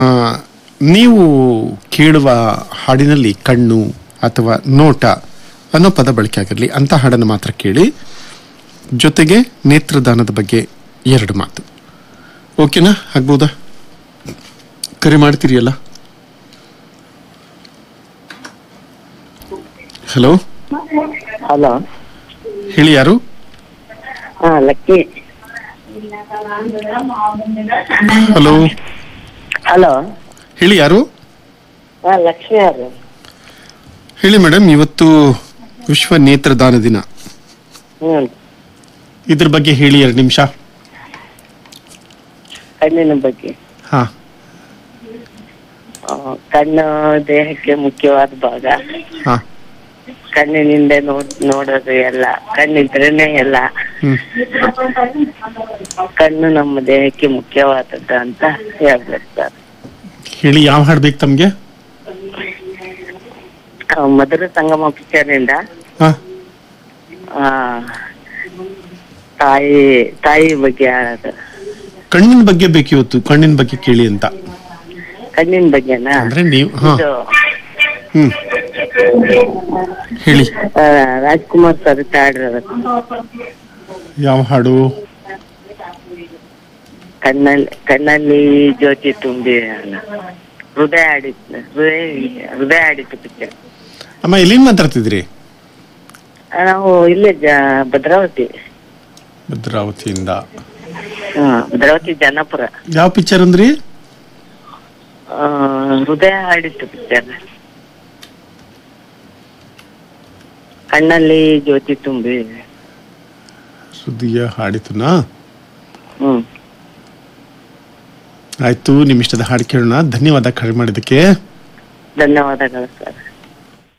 ಆ, ನೀವು ಕೇಳುವ ಹಾಡಿನಲ್ಲಿ ಕಣ್ಣು ಅಥವಾ ನೋಟ ಅನ್ನೋ ಪದ ಬಳಕೆ ಆಗಿರಲಿ ಅಂತ ಹಾಡನ್ನು ಮಾತ್ರ ಕೇಳಿ ಜೊತೆಗೆ ನೇತ್ರದಾನದ ಬಗ್ಗೆ ಎರಡು ಮಾತು ಓಕೆನಾ ಆಗ್ಬೋದಾ ಕರೆ ಮಾಡ್ತೀರಿಯಲ್ಲ ಹಲೋ ಹಲೋ ಹೇಳಿ ಯಾರು ಹಾ ಲಕ್ಕಿ ಹಲೋ ಹಲೋ ಹೇಳಿ ಯಾರು ಹಾ ಲಕ್ಷ್ಮಿ ಅವರು ಹೇಳಿ ಮೇಡಮ್ ಇವತ್ತು ವಿಶ್ವ ನೇತ್ರದಾನ ದಿನ ಹ್ಮ್ ಇದ್ರ ಬಗ್ಗೆ ಹೇಳಿ ಎರಡು ನಿಮಿಷ ಕಣ್ಣಿನ ಬಗ್ಗೆ ಹಾ ಆ, ಕಣ್ಣು ದೇಹಕ್ಕೆ ಮುಖ್ಯವಾದ ಭಾಗ ಹಾ ಕಣ್ಣಿನಿಂದ ನೋಡ್ ನೋಡೋದು ಎಲ್ಲ ಕಣ್ಣಿದ್ರೇನೆ ಎಲ್ಲ ಹ್ಮ್ ಕಣ್ಣು ನಮ್ಮ ದೇಹಕ್ಕೆ ಮುಖ್ಯವಾದದ್ದು ಅಂತ ಹೇಳ್ಬೇಕು ಸರ್ ಹೇಳಿ ಯಾವ ಹಾಡು ಬೇಕು ತಮ್ಗೆ ಆ, ಮಧುರ ಸಂಗಮ ಪಿಕ್ಚರ್ನಿಂದ ಹಾ ಆ, ತಾಯಿ ತಾಯಿ ಬಗ್ಗೆ ಹೇಳೋದು ಕಣ್ಣಿನ ಬಗ್ಗೆ ಬೇಕು ಇವತ್ತು ಕಣ್ಣಿನ ಬಗ್ಗೆ ಕೇಳಿ ಅಂತ ಕಣ್ಣಿನ ಬಗ್ಗೆನಾ ಅಂದ್ರೆ ನೀವು ಹಾ ಇದು ಹ್ಮ್ ಹೇಳಿ ಆ, ರಾಜ್ಕುಮಾರ್ ಸರ್ ಹಾಡಿರೋದು ಯಾವ ಹಾಡು ಕಣ್ಣಲ್ಲಿ ಕಣ್ಣಲ್ಲಿ ಜ್ಯೋತಿ ತುಂಬಿ ಅಲ್ಲ. ಹೃದಯ ಆಡಿತ್ತು ಹೃದಯ ಹೃದಯ ಆಡಿತ್ತು ಪಿಕ್ಚರ್ ಅಮ್ಮ ಎಲ್ಲಿಂದ ಮಾತಾಡ್ತಿದ್ರಿ ನಾವು ಇಲ್ಲೇ ಜ ಭದ್ರಾವತಿ ಭದ್ರಾವತಿಯಿಂದ ಹಾ ಭದ್ರಾವತಿ ಜನ್ನಪುರ ಯಾವ ಪಿಕ್ಚರ್ ಅಂದ್ರಿ ಆ, ಹೃದಯ ಆಡಿತ್ತು ಪಿಕ್ಚರ್ ಕಣ್ಣಲ್ಲಿ ಜ್ಯೋತಿ ತುಂಬಿ ಹೃದಯ ಹಾಡಿತುನಾ ಹ್ಮ್ ಆಯ್ತು ನಿಮ್ ಇಷ್ಟದ ಹಾಡು ಕೇಳೋಣ ಧನ್ಯವಾದ ಕರೆ ಮಾಡಿದ್ದಕ್ಕೆ ಧನ್ಯವಾದಗಳು ಸರ್